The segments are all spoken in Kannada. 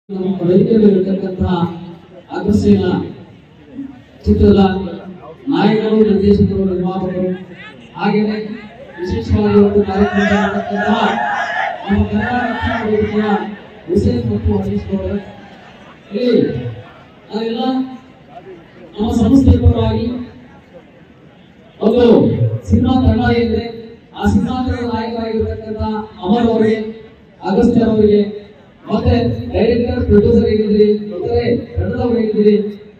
ನಮ್ಮ ವೇದಿಕೆಯಲ್ಲಿ ಇರತಕ್ಕಂತಹ ಅಗ್ರಸೇನ ಚಿತ್ರದ ನಾಯಕರು ನಿರ್ದೇಶಕರು ನಿರ್ಮಾಪಕರು ಹಾಗೆಯೇ ವಿಶೇಷವಾಗಿ ಒಂದು ಕಾರ್ಯಕ್ರಮ ಮಾಡತಕ್ಕಂತಹ ನಮ್ಮ ಕನ್ನಡ ರಕ್ಷಣಾ ವೇದಿಕೆಯ ಹುಸೇನ್ ಮತ್ತು ಹರೀಶ್ ಗೌಡ ಇಲ್ಲಿ ನಾವೆಲ್ಲ ನಮ್ಮ ಸಂಸ್ಥೆಯ ಪರವಾಗಿ ಒಂದು ಸಿನಿಮಾ ತಂಡ ಇದೆ ಆ ಸಿನಿಮಾದ ನಾಯಕರಾಗಿರ್ತಕ್ಕಂಥ ಅಮರ್ ಅವರಿಗೆ ಅಗಸ್ತ್ಯ ಅವರಿಗೆ ಮತ್ತೆ ಡೈರೆಕ್ಟರ್ ಪ್ರೊಡ್ಯೂಸರ್ ಹೇಗಿದ್ರಿ ಮತ್ತೆ ತಂಡದವರು ಹೇಗಿದ್ರಿ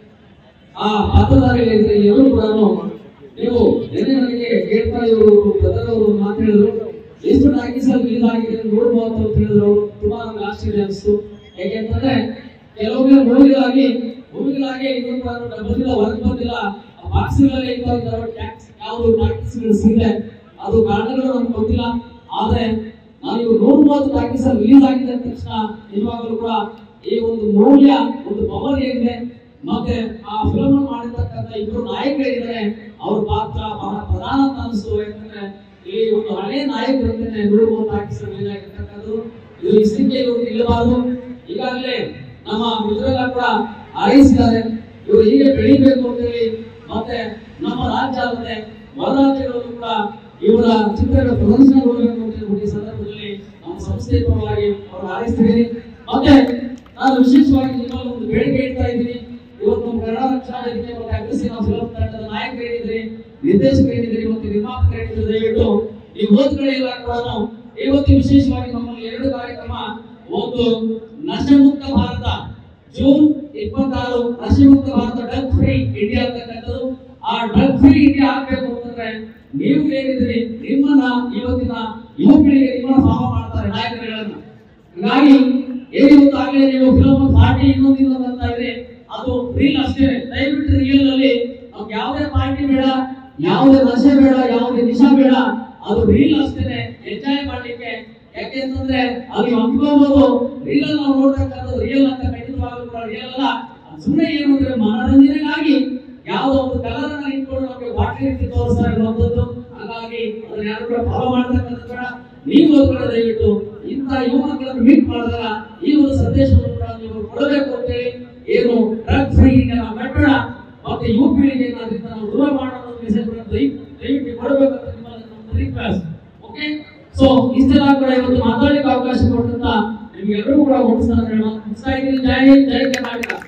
ಆ ಪಾತ್ರಧಾರ ಹೇಗಿದ್ರಿ ಎಲ್ಲರೂ ಕೂಡ ನೀವು ನಿನ್ನೆ ನನಗೆ ಕೇಳ್ತಾ ಇವರು ಬ್ರದರ್ ಅವರು ಮಾತಾಡಿದ್ರು ಎಷ್ಟು ಟಾಕೀಸ್ ಅಲ್ಲಿ ರಿಲೀಸ್ ಆಗಿದೆ ನೋಡ್ಬೋದು ಅಂತ ಹೇಳಿದ್ರು ಅವರು ತುಂಬಾ ನಮ್ಗೆ ಆಶ್ಚರ್ಯ ಅನಿಸ್ತು ಯಾಕೆಂತಂದ್ರೆ ಕೆಲವೊಮ್ಮೆ ಮೂವಿಗಳಾಗಿ ಮೂವಿಗಳಾಗಿ ಇನ್ನೂ ಕೂಡ ಬಂದಿಲ್ಲ ಹೊರಗೆ ಬಂದಿಲ್ಲ ಬಾಕ್ಸ್ಗಳಲ್ಲಿ ಟ್ಯಾಕ್ಸ್ ಯಾವುದು ಟಾಕೀಸ್ಗಳು ಸಿಗಿದೆ ಅದು ಕಾರಣಗಳು ನಮ್ಗೆ ಗೊತ್ತಿಲ್ಲ ಆದ್ರೆ ನಾನು ಇವು ನೂರ ಮೂವತ್ತು ಟಾಕೀಸ್ ರಿಲೀಸ್ ಆಗಿದೆ ಅಂದ ತಕ್ಷಣ ನಿಜವಾಗಲೂ ಕೂಡ ಈ ಒಂದು ಮೌಲ್ಯ ಒಂದು ಪವರ್ ಏನಿದೆ ಮತ್ತೆ ಆ ಫಿಲಮ್ ಮಾಡಿರ್ತಕ್ಕಂಥ ಇಬ್ಬರು ನಾಯಕರಿದ್ದಾರೆ ಅವ್ರ ಪಾತ್ರ ಬಹಳ ಪ್ರಧಾನ ಅಂತ ಅನಿಸ್ತು ಯಾಕಂದ್ರೆ ಈ ಒಂದು ಹಳೆ ನಾಯಕರಂತೆ ನೂರ ಮೂವತ್ತು ಟಾಕೀಸ್ ರಿಲೀಸ್ ಆಗಿರ್ತಕ್ಕಂಥದ್ದು ಇದು ಇಷ್ಟಕ್ಕೆ ಇವರು ನಿಲ್ಲಬಾರದು ಈಗಾಗಲೇ ನಮ್ಮ ಮಿತ್ರರೆಲ್ಲ ಕೂಡ ಹಾರೈಸಿದ್ದಾರೆ ಇವರು ಹೀಗೆ ಬೆಳಿಬೇಕು ಅಂತೇಳಿ ಮತ್ತೆ ನಮ್ಮ ರಾಜ್ಯ ಅಲ್ಲದೆ ಹೊರ ರಾಜ್ಯಗಳಲ್ಲೂ ಕೂಡ ಇವರ ಚಿತ್ರಗಳ ಪ್ರದರ್ಶನಗೊಳ್ಳಬೇಕು ಅಂತ ಹೇಳಿ ಈ ಸಂದರ್ಭದಲ್ಲಿ ನಮ್ಮ ಸಂಸ್ಥೆ ಪರವಾಗಿ ಅವರು ಹಾರೈಸ್ತಿದ್ದೀನಿ ಮತ್ತೆ ನಾನು ವಿಶೇಷವಾಗಿ ನಿಮ್ಮಲ್ಲಿ ಒಂದು ಬೇಡಿಕೆ ಇಡ್ತಾ ಇದ್ದೀನಿ ಇವತ್ತು ನಮ್ಮ ಕನ್ನಡ ರಕ್ಷಣಾ ವೇದಿಕೆ ಮತ್ತೆ ಅಗ್ರಸೇನ ಫಿಲಂ ತಂಡದ ನಾಯಕರೇನಿದ್ರಿ ನಿರ್ದೇಶಕರೇನಿದ್ರಿ ಮತ್ತು ನಿರ್ಮಾಪಕರೇನಿದ್ರಿ ದಯವಿಟ್ಟು ಈ ಓದ್ಗಳೆಲ್ಲ ಕೂಡ ಇವತ್ತು ವಿಶೇಷವಾಗಿ ನಮ್ಮಲ್ಲಿ ಎರಡು ಕಾರ್ಯಕ್ರಮ ಒಂದು ನಶಮುಕ್ತ ಭಾರತ ಜೂನ್ ಇಪ್ಪತ್ತಾರು ನಶಮುಕ್ತ ಭಾರತ ಡ್ರಗ್ ಫ್ರೀ ಇಂಡಿಯಾ ಅಂತಕ್ಕಂಥದ್ದು ಆ ಡ್ರಗ್ ಫ್ರೀ ಇಂಡಿಯಾ ಆಗ್ಬೇಕು ಅಂತಂದ್ರೆ ನೀವು ಏನಿದ್ರಿ ನಿಮ್ಮನ್ನ ಇವತ್ತಿನ ಯುವ ಪೀಳಿಗೆ ನಿಮ್ಮನ್ನ ಫಾಲೋ ಮಾಡ್ತಾರೆ ನಾಯಕರುಗಳನ್ನ ಹೀಗಾಗಿ ಏನಿವತ್ತು ಆಗಲೇ ನೀವು ಫಿಲಮ್ ಪಾರ್ಟಿ ಇನ್ನೊಂದು ಇನ್ನೊಂದು ಅಂತ ಇದೆ ಅದು ರೀಲ್ ಅಷ್ಟೇ ದಯವಿಟ್ಟು ರೀಲ್ ಅಲ್ಲಿ ನಮ್ಗೆ ಯಾವುದೇ ಪಾರ್ಟಿ ಬೇಡ ಯಾವುದೇ ನಶೆ ಬೇಡ ಯಾವುದೇ ನಿಶಾ ಬೇಡ ಅದು ರೀಲ್ ಅಷ್ಟೇನೆ ಎಂಜಾಯ್ ಮಾಡ್ಲಿಕ್ಕೆ ಯಾಕೆ ಅಂತಂದ್ರೆ ಅದು ಅಂದ್ಕೋಬಹುದು ರೀಲ್ ಅಲ್ಲಿ ನಾವು ನೋಡ್ತಕ್ಕಂಥದ್ದು ರಿಯಲ್ ಅಂತ ಖಂಡಿತವಾಗ್ಲೂ ಕೂಡ ರಿಯಲ್ ಅಲ್ಲ ಅದು ಸುಮ್ಮನೆ ಏನು ಅಂದ್ರೆ ಮನರಂಜನೆಗಾಗಿ ಯಾವುದೋ ಒಂದು ಕಲರ್ ಅನ್ನ ಇಟ್ಕೊಂಡು ನಮಗೆ ಬಾಟ್ಲಿ ರೀತಿ ತೋರಿಸ್ತಾ ಇರುವಂತದ್ದು ಹಾಗಾಗಿ ಅದನ್ನ ಯಾರು ಕೂಡ ಫಾಲೋ ಮಾಡ್ತಕ್ಕಂಥದ್ದು ಬೇಡ ನೀವು ಕೂಡ ದಯವಿಟ್ಟು ಇಂಥ ಯುವ ಮಕ್ಕಳನ್ನು ಮೀಟ್ ಮಾಡಿದಾಗ ಈ ಒಂದು ಸಂದೇಶವನ್ನು ಕೂಡ ನೀವು ಕೊಡಬೇಕು ಅಂತೇಳಿ ಏನು ಡ್ರಗ್ ಫ್ರೀ ನಾವು ಕಟ್ಟಡ ಮತ್ತೆ ಯುವ ಪೀಳಿಗೆಯನ್ನು ಅದರಿಂದ ನಾವು ದೂರ ಮಾಡೋ ಒಂದು ಮೆಸೇಜ್ ದಯವಿಟ್ಟು ಕೊಡಬೇಕು ಅಂತ ನಿಮ್ಮಲ್ಲಿ ನಮ್ಮ ರಿಕ್ವೆಸ್ಟ್ ಓಕೆ ಸೊ ಇಷ್ಟೆಲ್ಲ ಕೂಡ ಇವತ್ತು ಮಾತಾಡಲಿಕ್ಕೆ ಅವಕಾಶ ಕೊಟ್ಟಂತ ನಿಮ್ಗೆಲ್ಲರೂ ಕೂಡ ಮುಗಿಸ್ತಾ ಇದ್ದೀನಿ ಜೈ ಹಿಂದ್, ಜೈ ಕರ್ನಾಟಕ